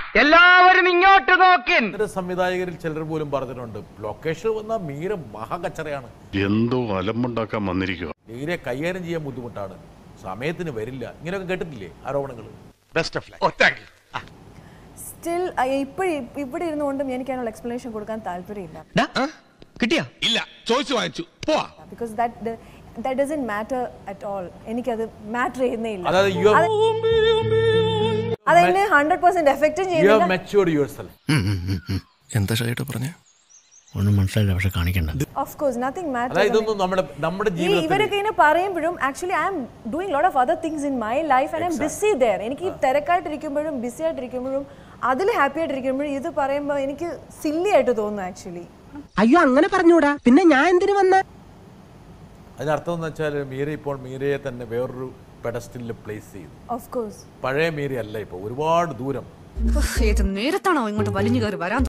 എല്ലാവരും ഇങ്ങോട്ട് നോക്കിൻ ഇത്തരം സംവിധായകരിൽ ചിലർ പോലും പറഞ്ഞിട്ടുണ്ട് ലൊക്കേഷൻ വന്ന മീര മഹാകച്ചറയാണ് എന്തോ അലമ്പുണ്ടാക്കാൻ വന്നിരിക്കുക മീരെ കൈകാര്യം ചെയ്യാൻ ബുദ്ധിമുട്ടാണ് സമയത്തിന് വരില്ല ഇങ്ങനെയൊക്കെ കേട്ടിട്ടില്ലേ ആരോപണങ്ങൾ ബെസ്റ്റ് ഓഫ് ലൈഫ് സ്റ്റിൽ ഇപ്പോഴും ഇവിടെ ഇരുന്നുകൊണ്ടും എനിക്ക് അതിനുള്ള എക്സ്പ്ലനേഷൻ കൊടുക്കാൻ താല്പര്യമില്ല കിട്ടിയാ ഇല്ല ചോദിച്ചു വാങ്ങിച്ചു പോവാ because that that doesn't matter at all എനിക്കത് മാറ്റർ ചെയ്യുന്നേ ഇല്ല അതായത് യു അത് അത് എന്നെ ഹൺഡ്രഡ് പെർസെന്റ് എഫക്റ്റും യു ഹാവ് ചെയ്യുന്നില്ല മെച്ചുവർഡ് യുവർ സെൽഫ് എന്താ ഷൈട്ട് പറഞ്ഞേ ഒന്നും മനസ്സിലായില്ല പക്ഷെ കാണിക്കണ്ട ഓഫ് കോഴ്സ് നത്തിങ് അതായത് മാറ്റർ ഇതൊന്നും നമ്മുടെ നമ്മുടെ ഈ ജീവിതത്തിൽ ഇവരൊക്കെ ഇങ്ങനെ പറയുമ്പോഴും actually I'm doing lot of other things in my life and I'm busy there എനിക്ക് ഈ തിരക്കായിട്ടിരിക്കുമ്പോഴും ബിസി ആയിട്ടിരിക്കുമ്പോഴും അതിൽ ഹാപ്പി ആയിട്ടിരിക്കുമ്പോഴും ഇത് പറയുമ്പോൾ എനിക്ക് സില്ലി ആയിട്ട് തോന്നുന്നു ആക്ച്വലി അയ്യോ അങ്ങനെ പറഞ്ഞൂടാ പിന്നെ ഞാൻ എന്തിനു വന്ന അതിനർത്ഥം എന്ന് വെച്ചാൽ മീര ഇപ്പോൾ മീരയെ തന്നെ വേറൊരു പെഡസ്റ്റലിൽ പ്ലേസ് ചെയ്തു ഓഫ് കോഴ്സ് പഴയ മീര അല്ല ഇപ്പോൾ ഒരുപാട് ദൂരം ഏത് നേരത്താണോ ഇങ്ങോട്ട് വലിഞ്ഞു കയറി വരാൻ